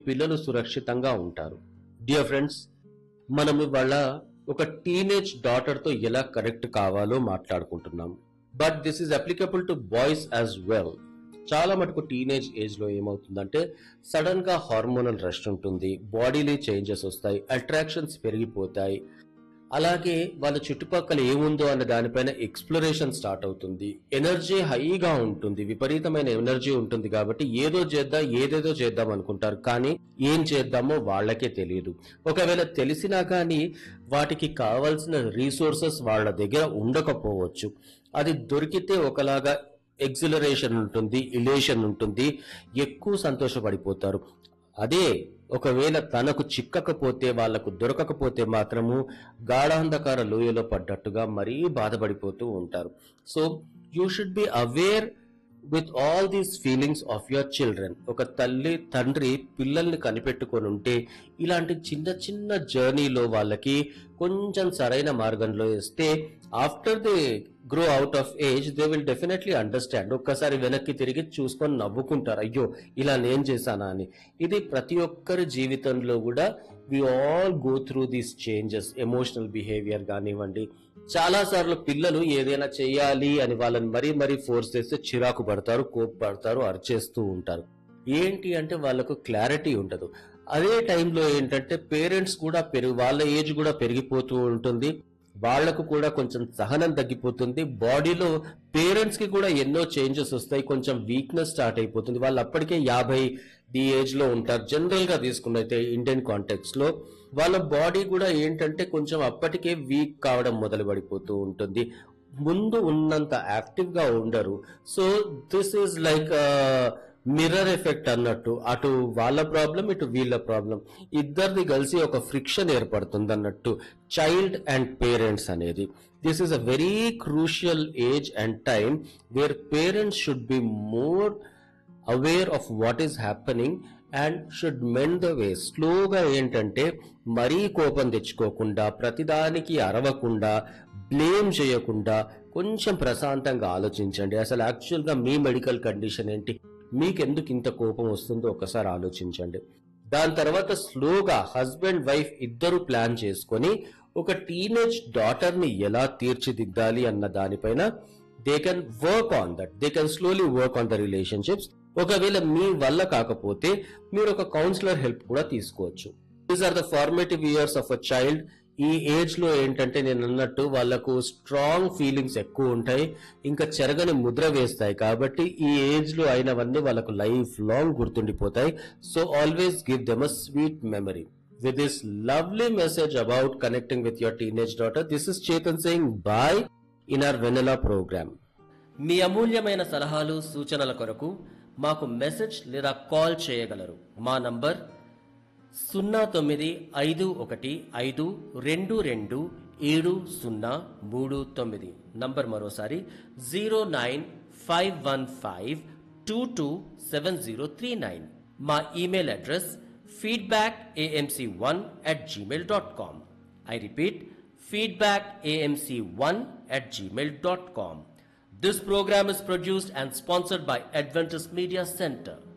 పిల్లలు సురక్షితంగా ఉంటారు డియర్ ఫ్రెండ్స్ మనం ఇవాళ ఒక టీనేజ్ డాటర్ తో ఎలా కరెక్ట్ కావాలో మాట్లాడుకుంటున్నాం but this is applicable to boys as well చాలా మటుకు టీనేజ్ ఏజ్ లో ఏమవుతుందంటే సడన్ గా హార్మోనల్ రష్ ఉంటుంది బాడీలో చేంజెస్ వస్తాయి అట్రాక్షన్స్ పెరిగిపోతాయి అలాగే వాళ్ళ చుట్టుపక్కల ఏముందో అన్న దానిపైన ఎక్స్ప్లోరేషన్ స్టార్ట్ అవుతుంది ఎనర్జీ హైగా ఉంటుంది విపరీతమైన ఎనర్జీ ఉంటుంది కాబట్టి ఏదో చేద్దాం ఏదేదో చేద్దాం అనుకుంటారు కానీ ఏం చేద్దామో వాళ్ళకే తెలియదు ఒకవేళ తెలిసినా కానీ వాటికి కావాల్సిన రీసోర్సెస్ వాళ్ళ దగ్గర ఉండకపోవచ్చు అది దొరికితే ఒకలాగా ఎగ్జిలరేషన్ ఉంటుంది ఇలేషన్ ఉంటుంది ఎక్కువ సంతోషపడిపోతారు అదే ఒకవేళ తనకు చిక్కకపోతే వాళ్లకు దొరకకపోతే మాత్రము గాఢాంధకార లోయలో పడ్డట్టుగా మరీ బాధపడిపోతూ ఉంటారు so you should be aware with all these feelings of your children ఒక తల్లి తండ్రి పిల్లల్ని కనిపెట్టుకొని ఉంటే ఇలాంటి చిన్న చిన్న జర్నీలో వాళ్ళకి కొంచెం సరైన మార్గంలో వేస్తే after the grow out of age they will definitely understand ఒక్కసారి వెనక్కి తిరిగి చూసుకొని నవ్వుకుంటారు అయ్యో ఇలా నేను చేశానా అని ఇది ప్రతి ఒక్కరి జీవితంలో కూడా we all go through these changes emotional behaviour కానివ్వండి చాలా సార్లు పిల్లలు ఏదైనా చేయాలి అని వాళ్ళని మరీ మరీ ఫోర్స్ చేస్తే చిరాకు పడతారు కోప్పడతారు అరిచేస్తూ ఉంటారు ఏంటి అంటే వాళ్ళకు క్లారిటీ ఉండదు అదే టైంలో ఏంటంటే పేరెంట్స్ కూడా పెరుగు వాళ్ళ ఏజ్ కూడా పెరిగిపోతూ ఉంటుంది వాళ్లకు కూడా కొంచెం సహనం తగ్గిపోతుంది బాడీలో పేరెంట్స్ కి కూడా ఎన్నో చేంజెస్ వస్తాయి కొంచెం వీక్నెస్ స్టార్ట్ అయిపోతుంది వాళ్ళు అప్పటికే యాభై ది ఏజ్ లో ఉంటారు జనరల్ గా తీసుకున్నైతే ఇండియన్ కాంటెక్స్ లో వాళ్ళ బాడీ కూడా ఏంటంటే కొంచెం అప్పటికే వీక్ కావడం మొదలు పడిపోతూ ఉంటుంది ముందు ఉన్నంత యాక్టివ్ గా ఉండరు so this is like mirror effect అన్నట్టు అటు వాళ్ళ ప్రాబ్లం ఇటు వీళ్ళ ప్రాబ్లం ఇద్దరిది కలిసి ఒక ఫ్రిక్షన్ ఏర్పడుతుంది అన్నట్టు చైల్డ్ అండ్ పేరెంట్స్ అనేది this is a very crucial age and time where parents should be more aware of what is happening and should mend the way స్లోగా ఏంటంటే మరీ కోపం తెచ్చుకోకుండా ప్రతిదానికి అరవకుండా బ్లేమ్ చేయకుండా కొంచెం ప్రశాంతంగా ఆలోచించండి అసలు యాక్చువల్గా మీ మెడికల్ కండిషన్ ఏంటి మీకెందుకు ఇంత కోపం వస్తుందో ఒకసారి ఆలోచించండి దాని తర్వాత స్లోగా హస్బెండ్ వైఫ్ ఇద్దరు ప్లాన్ చేసుకొని ఒక టీనేజ్ డాటర్ ని ఎలా తీర్చిదిద్దాలి అన్న దానిపైన they can work on that they can slowly work on the relationships ఒకవేళ మీ వల్ల కాకపోతే మీరు ఒక కౌన్సిలర్ హెల్ప్ కూడా తీసుకోవచ్చు these are the formative years of a child ఈ ఏజ్ లో ఏంటంటే నేను అన్నట్టు వాళ్ళకు స్ట్రాంగ్ ఫీలింగ్స్ ఎక్కువ ఉంటాయి ఇంకా చెరగని ముద్ర వేస్తాయి కాబట్టి ఈ ఏజ్ లో అయినవన్నీ వాళ్ళకు లైఫ్ లాంగ్ గుర్తుండిపోతాయి so always give them a sweet memory with this lovely message about connecting with your teenage daughter. This is Chetan saying bye in our Vanilla program. మీ అమూల్యమైన సలహాలు సూచనల కొరకు మాకు మెసేజ్ లేదా కాల్ చేయగలరు మా నంబర్ సున్నా తొమ్మిది ఐదు ఒకటి ఐదు రెండు రెండు ఏడు సున్నా మూడు తొమ్మిది నంబర్ మరోసారి zero nine five one five two two seven zero three nine మా email address feedback AMC one at Gmail dot com I repeat feedback amc1 at gmail.com. This program is produced and sponsored by Adventist Media Center.